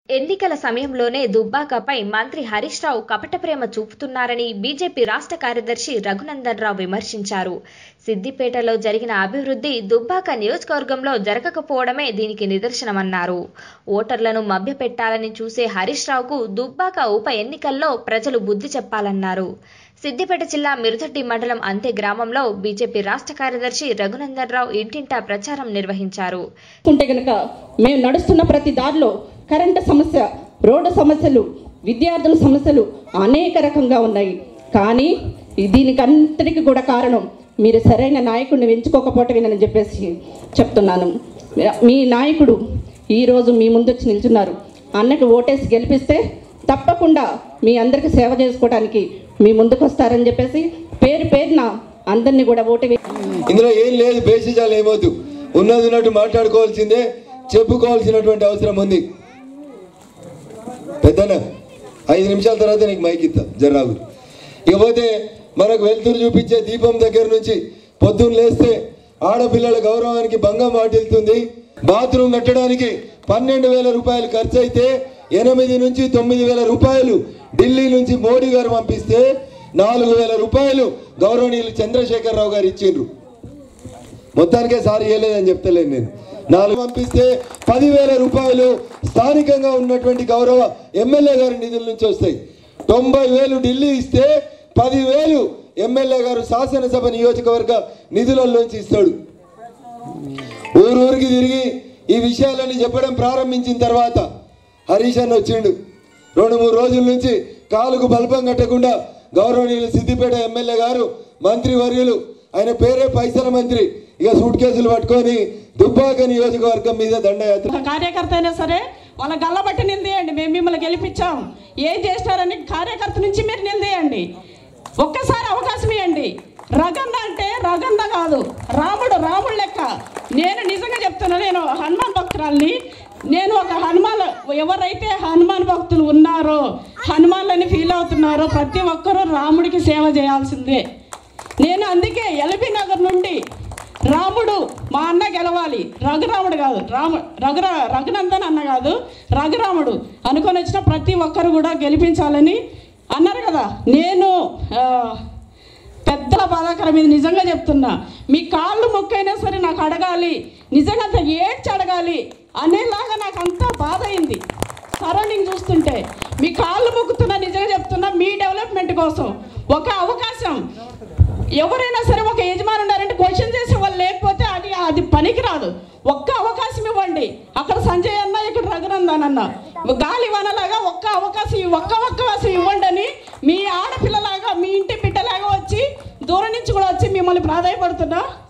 ఎన్నికల సమయంలోనే దుబ్బాకపై మంత్రి హరీష్ రావు కపట ప్రేమ చూపుతున్నారని బీజేపీ రాష్ట్ర కార్యదర్శి రఘునందన్ రావు విమర్శించారు సిద్దిపేటలో జరిగిన అభివృద్ధి దుబ్బాక నియోజకవర్గంలో జరగకపోవడమే దీనికి నిదర్శనమన్నారు ఓటర్లను మభ్యపెట్టాలని చూసే హరీష్ రావుకు దుబ్బాక ఉప ఎన్నికల్లో ప్రజలు బుద్ధి చెప్పాలన్నారు సిద్దిపేట జిల్లా మిరుదొడ్డి మండలం అంతే గ్రామంలో బీజేపీ రాష్ట్ర కార్యదర్శి రఘునందన్ రావు ఇంటింటా ప్రచారం నిర్వహించారు ఉంటే గనక మేము నడుస్తున్న ప్రతి దారిలో కరెంటు సమస్య రోడ్డు సమస్యలు విద్యార్థుల సమస్యలు అనేక రకంగా ఉన్నాయి కానీ దీనికి అంతటికి కూడా కారణం మీరు సరైన నాయకుడిని ఎంచుకోకపోవటమేనని చెప్పేసి చెప్తున్నాను మీ నాయకుడు ఈరోజు మీ ముందు వచ్చి నిల్చున్నారు అన్నకి ఓటేసి గెలిపిస్తే తప్పకుండా మీ అందరికి సేవ చేసుకోవడానికి మీ ముందుకు వస్తారని చెప్పేసి పేరు పేరున అందరినీ కూడా ఓటు వే ఇందులో ఏం లేదు బేసిజాలు ఏమవుతు ఉన్నది ఉన్నట్టు మాట్లాడుకోవాల్సిందే చెప్పుకోవాల్సినటువంటి అవసరం ఉంది పెద్దన ఐదు నిమిషాల తర్వాత నీకు మైక్ ఇస్తా జర్రాగు ఇకపోతే మనకు వెలుతురు చూపించే దీపం దగ్గర నుంచి పొద్దున్న లేస్తే ఆడపిల్లల గౌరవానికి భంగం వాటిల్తుంది బాత్రూమ్ కట్టడానికి పన్నెండు వేల రూపాయలు ఖర్చు అయితే ఎనిమిది నుంచి తొమ్మిది వేల రూపాయలు ఢిల్లీ నుంచి మోడీ గారు పంపిస్తే నాలుగు వేల రూపాయలు గౌరవనీయులు చంద్రశేఖరరావు గారు ఇచ్చిండ్రు మొత్తానికే సారి ఇవ్వలేదని చెప్తలేను నేను నాలుగు పంపిస్తే పదివేల రూపాయలు స్థానికంగా ఉన్నటువంటి గౌరవ ఎమ్మెల్యే గారి నిధుల నుంచి వస్తాయి తొంభై వేలు ఢిల్లీ ఇస్తే పదివేలు ఎమ్మెల్యే గారు శాసనసభ నియోజకవర్గ నిధులలోంచి ఇస్తాడు ఊరూరికి తిరిగి ఈ విషయాలని చెప్పడం ప్రారంభించిన తర్వాత హరీష్ అన్న వచ్చిండు రెండు మూడు రోజుల నుంచి కాలుకు బల్బం కట్టకుండా గౌరవనీయులు సిద్దిపేట ఎమ్మెల్యే గారు మంత్రి వర్యులు ఆయన పేరే పైసల మంత్రి ఇక సూట్ కేసులు పట్టుకొని దుబ్బాక నియోజకవర్గం మీద దండయాత్ర ఒక కార్యకర్త అయినా సరే వాళ్ళ గల్లబట్టి నిలదీయండి మేము మిమ్మల్ని గెలిపించాం ఏం చేస్తారని కార్యకర్త నుంచి మీరు నిలదీయండి ఒక్కసారి అవకాశం ఇవ్వండి రగంద అంటే రగంద కాదు రాముడు రాముడు లెక్క నేను నిజంగా చెప్తున్నా నేను హనుమాన్ భక్తురాల్ని నేను ఒక హనుమాన్ ఎవరైతే హనుమాన్ భక్తులు ఉన్నారో హనుమాన్లని ఫీల్ అవుతున్నారో ప్రతి ఒక్కరూ రాముడికి సేవ చేయాల్సిందే నేను అందుకే ఎల్బీ నగర్ నుండి రాముడు మా అన్న గెలవాలి రఘురాముడు కాదు రాము రఘురా రఘునందన్ అన్న కాదు రఘురాముడు అనుకొని వచ్చిన ప్రతి ఒక్కరు కూడా గెలిపించాలని అన్నారు కదా నేను ఆ, పెద్దల బాధాకరం ఇది నిజంగా చెప్తున్నా మీ కాళ్ళు మొక్కైనా సరే నాకు అడగాలి నిజంగా అంత ఏడ్చి అడగాలి అనేలాగా నాకు అంత బాధ అయింది సరౌండింగ్ చూస్తుంటే మీ కాళ్ళు మొక్కుతున్నా నిజంగా చెప్తున్నా మీ డెవలప్మెంట్ కోసం ఒక అవకాశం ఎవరైనా సరే ఒక యజమాని ఉన్నారంటే క్వశ్చన్ చేసే వాళ్ళు లేకపోతే అది అది పనికిరాదు ఒక్క అవకాశం ఇవ్వండి అక్కడ సంజయ్ అన్న ఇక్కడ రఘునందన్ అన్న గాలి వనలాగా ఒక్క అవకాశం ఇవ్వ- ఒక్క అవకాశం ఇవ్వండి అని మీ ఆడపిల్లలాగా మీ ఇంటి బిడ్డలాగా వచ్చి దూరం నుంచి కూడా వచ్చి మిమ్మల్ని ప్రాధాయపడుతున్నా